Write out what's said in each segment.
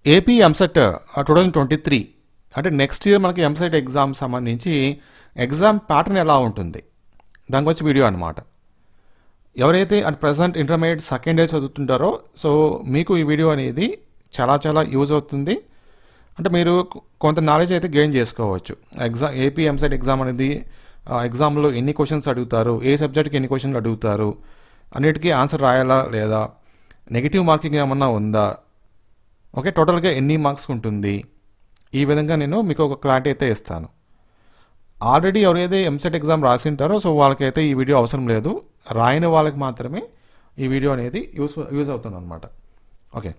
AP EAMCET two thousand twenty three అంటే next year మనకి EAMCET exam సంబంధించి exam pattern ఎలా ఉంటుంది దాని గురించి వీడియో అనమాట ఎవరైతే at present intermediate second year చదువుతుంటారో సో మీకు ఈ వీడియో అనేది చాలా చాలా యూజ్ అవుతుంది అంటే మీరు కొ- కొంత నాలెడ్జ్ అయితే గెయిన్ చేసుకోవచ్చు ఎగ్జామ్ ఏపీ ఎంసెట్ ఎగ్జామ్ అనేది ఆ, ఎగ్జామ్లో ఎన్ని క్వశ్చన్స్ అడుగుతారు ఏ సబ్జెక్ట్కి ఎన్ని క్వశ్చన్లు అడుగుతారు అన్నిటికీ ఆన్సర్ రాయాలా లేదా నెగిటివ్ మార్కింగ్ ఏమన్నా ఉందా ఓకే టోటల్గా ఎన్ని మార్క్స్ ఉంటుంది ఈ విధంగా నేను మీకు ఒక క్లారిటీ అయితే ఇస్తాను ఆల్రెడీ ఎవరైతే ఎంసెట్ ఎగ్జామ్ రాసింటారో సో వాళ్ళకైతే ఈ వీడియో అవసరం లేదు రాయని వాళ్ళకి మాత్రమే ఈ వీడియో అనేది యూస్ యూజ్ అవుతుంది అనమాట ఓకే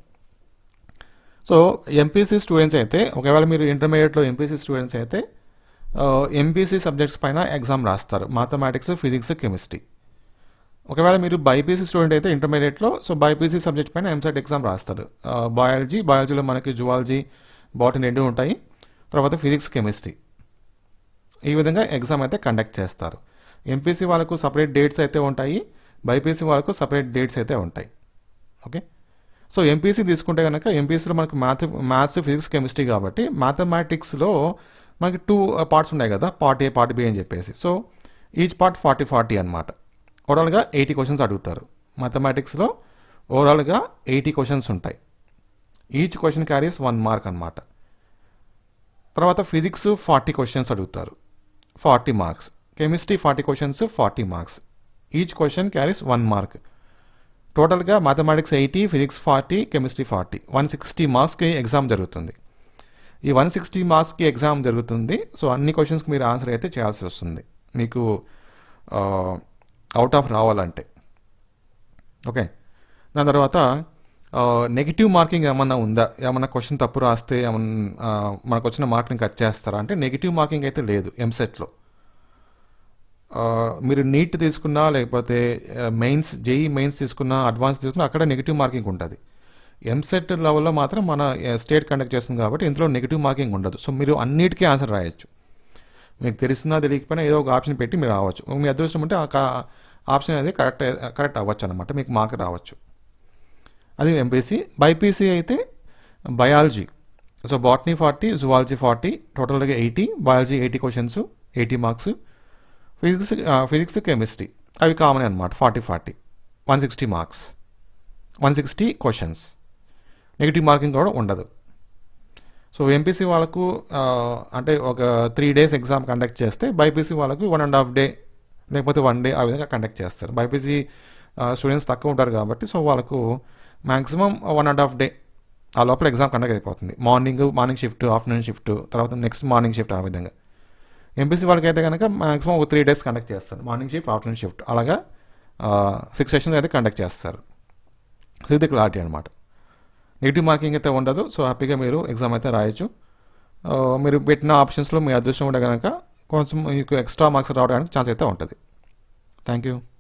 సో ఎంపీసీ స్టూడెంట్స్ అయితే ఒకవేళ మీరు ఇంటర్మీడియట్లో ఎంపీసీ స్టూడెంట్స్ అయితే ఎంపీసీ సబ్జెక్ట్స్ పైన ఎగ్జామ్ రాస్తారు మ్యాథమెటిక్స్ ఫిజిక్స్ కెమిస్ట్రీ ఒకవేళ మీరు బైపీసీ స్టూడెంట్ అయితే ఇంటర్మీడియట్లో సో బైపీసీ సబ్జెక్ట్ పైన ఎంసెట్ ఎగ్జామ్ రాస్తారు బయాలజీ బయాలజీలో మనకి జువాలజీ బాటనీ రెండు ఉంటాయి తర్వాత ఫిజిక్స్ కెమిస్ట్రీ ఈ విధంగా ఎగ్జామ్ అయితే కండక్ట్ చేస్తారు ఎంపీసీ వాళ్ళకు సపరేట్ డేట్స్ అయితే ఉంటాయి బైపీసీ వాళ్ళకు సపరేట్ డేట్స్ అయితే ఉంటాయి ఓకే సో ఎంపీసీ తీసుకుంటే కనుక ఎంపీసీలో మనకు మ్యాథ్ మ్యాథ్స్ ఫిజిక్స్ కెమిస్ట్రీ కాబట్టి మ్యాథమెటిక్స్లో మనకి టూ పార్ట్స్ ఉన్నాయి కదా పార్ట్ ఏ పార్ట్ బి అని చెప్పేసి so each part forty forty అనమాట ఓవరాల్గా ఎయిటీ క్వశ్చన్స్ అడుగుతారు మ్యాథమెటిక్స్లో ఓవరాల్గా ఎయిటీ క్వశ్చన్స్ ఉంటాయి each question carries one mark అనమాట తర్వాత ఫిజిక్స్ ఫార్టీ క్వశ్చన్స్ అడుగుతారు forty marks chemistry forty questions forty marks each question carries one mark టోటల్గా mathematics eighty physics forty chemistry forty one sixty మార్క్స్కి exam జరుగుతుంది ఈ one sixty మార్క్స్కి exam జరుగుతుంది so అన్ని క్వశ్చన్స్కి మీరు ఆన్సర్ అయితే చేయాల్సి వస్తుంది మీకు అవుట్ ఆఫ్ రావాలంటే ఓకే దాని తర్వాత నెగిటివ్ మార్కింగ్ ఏమన్నా ఉందా ఏమన్నా క్వశ్చన్ తప్పు రాస్తే ఏమన్నా మనకు వచ్చిన మార్కింగ్ కట్ చేస్తారా అంటే నెగిటివ్ మార్కింగ్ అయితే లేదు ఎంసెట్లో మీరు నీట్ తీసుకున్నా లేకపోతే మెయిన్స్ జేఈ మెయిన్స్ తీసుకున్నా అడ్వాన్స్ తీసుకున్నా అక్కడ నెగిటివ్ మార్కింగ్ ఉంటుంది ఎంసెట్ లెవెల్లో మాత్రం మన స్టేట్ కండక్ట్ చేస్తుంది కాబట్టి ఇందులో నెగిటివ్ మార్కింగ్ ఉండదు సో మీరు అన్నిటికీ ఆన్సర్ రాయొచ్చు మీకు తెలిసినా తెలియకపోయినా ఏదో ఒక ఆప్షన్ పెట్టి మీరు రావచ్చు మీ అదృష్టం ఉంటే ఆ ఆప్షన్ అనేది కరెక్ట్ కరెక్ట్ అవ్వచ్చు అనమాట మీకు మార్క్ రావచ్చు అది ఎంపీసీ బైపీసీ అయితే biology so botany forty zoology forty టోటల్గా eighty biology eighty questions eighty marks physics physics chemistry అవి కామన్ అనమాట forty forty one sixty marks one sixty questions negative marking కూడా ఉండదు సో ఎంపీసీ వాళ్ళకు ఆ, అంటే ఒక త్రీ డేస్ ఎగ్జామ్ కండక్ట్ చేస్తే బైపీసీ వాళ్ళకు వన్ అండ్ హాఫ్ డే లేకపోతే వన్ డే ఆ విధంగా కండక్ట్ చేస్తారు బైపీసీ స్టూడెంట్స్ తక్కువ ఉంటారు కాబట్టి సో వాళ్ళకు maximum one and half day ఆ లోపల ఎగ్జామ్ కండక్ట్ అయిపోతుంది morning morning shift afternoon shift తర్వాత నెక్స్ట్ మార్నింగ్ షిఫ్ట్ ఆ విధంగా ఎంపీసీ వాళ్ళకి అయితే కనుక మాక్సిమం ఒక త్రీ డేస్ కండక్ట్ చేస్తారు మార్నింగ్ షిఫ్ట్ ఆఫ్టర్నూన్ షిఫ్ట్ అలాగా సిక్స్ సెషన్స్ అయితే కండక్ట్ చేస్తారు సో ఇది క్లారిటీ అనమాట నెగిటివ్ మార్కింగ్ అయితే ఉండదు సో హ్యాపీగా మీరు ఎగ్జామ్ అయితే రాయొచ్చు ఆ, మీరు పెట్టిన ఆప్షన్స్లో మీ అదృష్టం ఉంటే కనుక కొంచెం మీకు ఎక్స్ట్రా మార్క్స్ రావడానికి ఛాన్స్ అయితే ఉంటుంది థ్యాంక్ యూ